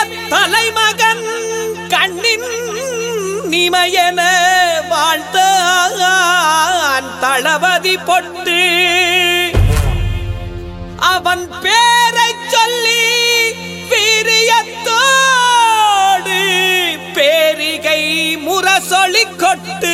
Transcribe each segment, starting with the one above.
தலைமகன் கண்ணின் நிமையென வாழ்ந்தான் தளபதி பொட்டு அவன் பேரைச் சொல்லி வீரியத்தோடு பேரிகை முரசொலி கொட்டு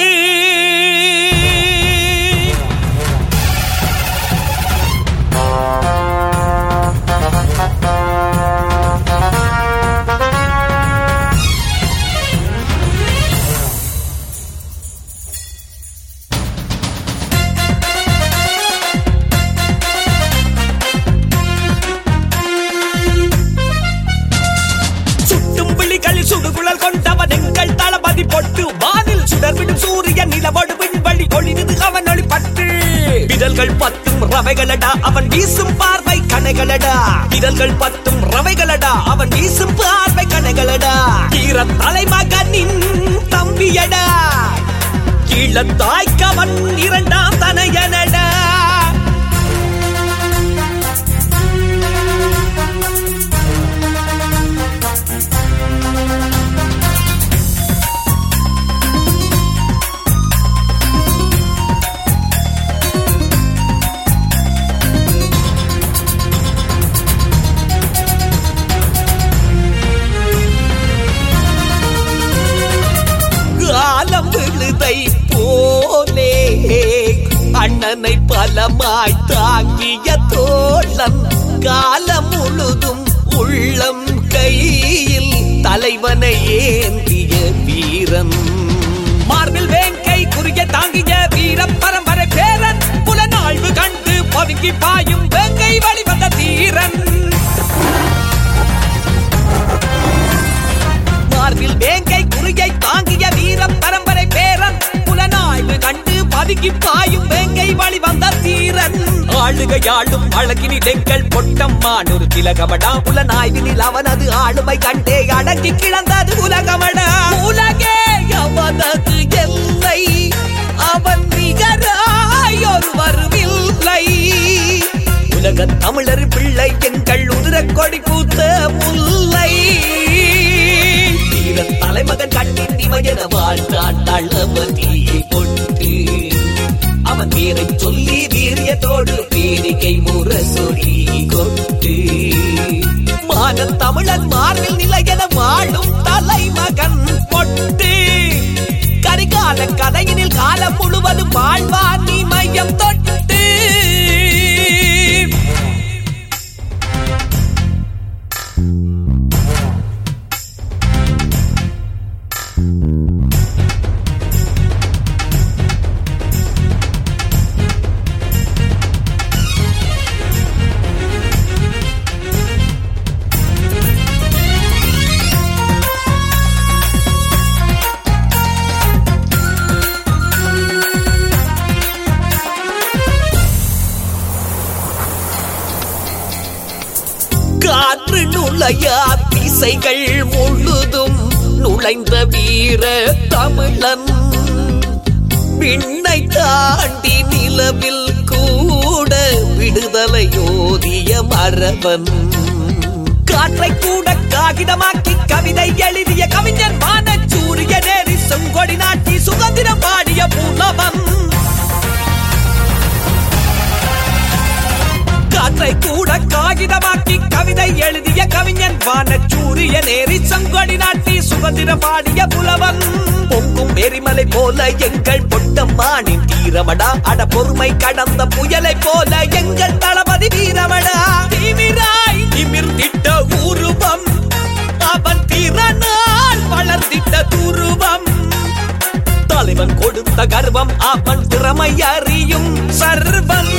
சுட்டும் விழிகளில் சுடுகுழல் கொண்டவன் எங்கள் தளபதி பொட்டு வானில் சுடர்விடும் சூரிய நிலவோடு விண்வழி ஒளிந்தது அவன் ஒளி பட்டு விரல்கள் பத்தும் ரவைகளடா அவன் வீசும் பார்வை கணைகளடா விரல்கள் பத்தும் ரவைகளடா அவன் வீசும் பார்வை கணைகளடா ஈர தலைமகனின் தம்பியடா கீழத்தாய்க்கவன் இரண்டாம் தனையனடா காலம் விழுதை போலே அண்ணனை பலமாய் தாங்கிய தோழன் காலம் முழுதும் உள்ளம் கையில் தலைவனை ஏந்திய வீரன் மார்பில் வேங்கை குறிய தாங்கிய வீர பரம்பரை பேரன் புலனாய்வு கண்டு பதுங்கி பாயும் வேங்கை வழிவந்த தீரன் மார்பில் வேங்கை குறியை தாங்கிய வீர பரம்பரை பேரன் புலனாய்வு கண்டு பதுக்கி பாயும் வேங்கை வழி வந்த தீரன் ஆளுகையாளும் அழகினில் எங்கள் பொட்டம்மான் ஒரு திலகமடா புலனாய்வினில் அவனது ஆளுமை கண்டே அடங்கி கிடந்தது உலகமடா உலகே அவனது எல்லை அவன் நிகராய் ஒருவருமில்லை உலக தமிழர் பிள்ளை எங்கள் உதிர கொடி பூத்த முல்லை வீர தலைமகன் கண்ணின் நிமையன வாழ்ந்தான் தளபதியை கொண்டு அவன் பேரை சொல்லி வீரியத்தோடு பேரிகை முரசொலி கொண்டு மான தமிழன் மார்பில் நிலையென வாழும் தலைமகன் பொட்டு கரிகால கதையினில் காலம் முழுவதும் வாழ்வான் நீ மையம் தொட்டு காற்று நுழையா திசைகள் முழுதும் நுழைந்த வீர தமிழன் விண்ணை தாண்டி நிலவில் கூட விடுதலை ஓதிய மரபன் காற்றை கூட காகிதமாக்கி கவிதை எழுதிய கவிஞன் வானச்சூரிய நேரி செங்கொடி நாட்டி சுதந்திரம் பாடிய புலவன் காற்றை கூட காகிதமாக்கி கவிதை எழுதிய கவிஞன் வானச்சூரிய நேரி சங்கொடி நாட்டி சுதந்திரம் பாடிய புலவன் பொங்கும் எரிமலை போல எங்கள் பொட்டம்மானின் தீரமடா அட பொறுமை கடந்த புயலை போல எங்கள் தளபதி வீரமடா தீவிராய் நிமிர்ந்திட்ட உருவம் அவன் திறனால் வளர்ந்திட்ட துருவம் தலைவன் கொடுத்த கர்வம் அவன் திறமை அறியும் சர்வம்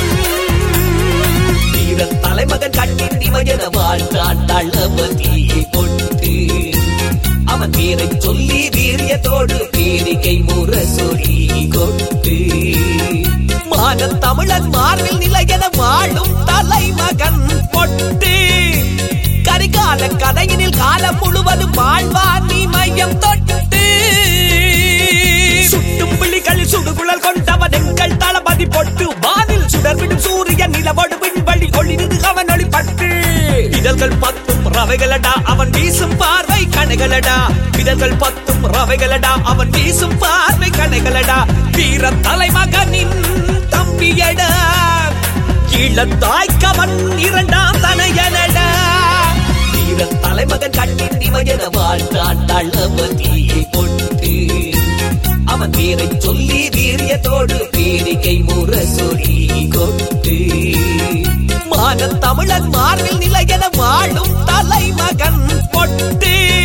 வீர தலைமகன் கண்ணின் நிமையன வாழ்ந்தான் தளபதியை கொண்டு அவன் பேரை சொல்லி வீரியத்தோடு பேரிகை முரசொலி கொண்டு மான தமிழன் மார்பில் நிலையென வாழும் தலைமகன் பொட்டு கரிகால கதையினில் காலம் முழுவதும் வாழ்வான் நீ மையம் தொட்டு சுட்டும் விழிகளில் சுடுகுழல் கொண்டவன் எங்கள் தளபதி பொட்டு வானில் சுடர்விடும் சூரிய நிலவோடு விண்வழி ஒளிந்து அவன் ஒளி பட்டு இதழ்கள் பத்தும் ரவைகளடா அவன் வீசும் பார்வை கணைகளடா விதர்கள் பத்தும் ரவைகளடா அவன் வீசும் பார்வை கணைகளடா வீர தலைமகனின் தம்பியடா இளத்தாய்க்கவன் இரண்டாம் தனையனடா வீர தலைமகன் கண்ணின் இமையன வாழ்ந்தான் தளபதியை கொண்டு அவன் பேரை சொல்லி வீரியத்தோடு பேரிக்கை முரசொலி கொண்டு மான தமிழன் மார்பில் நிலையென வாழும் தலைமகன் பொட்டு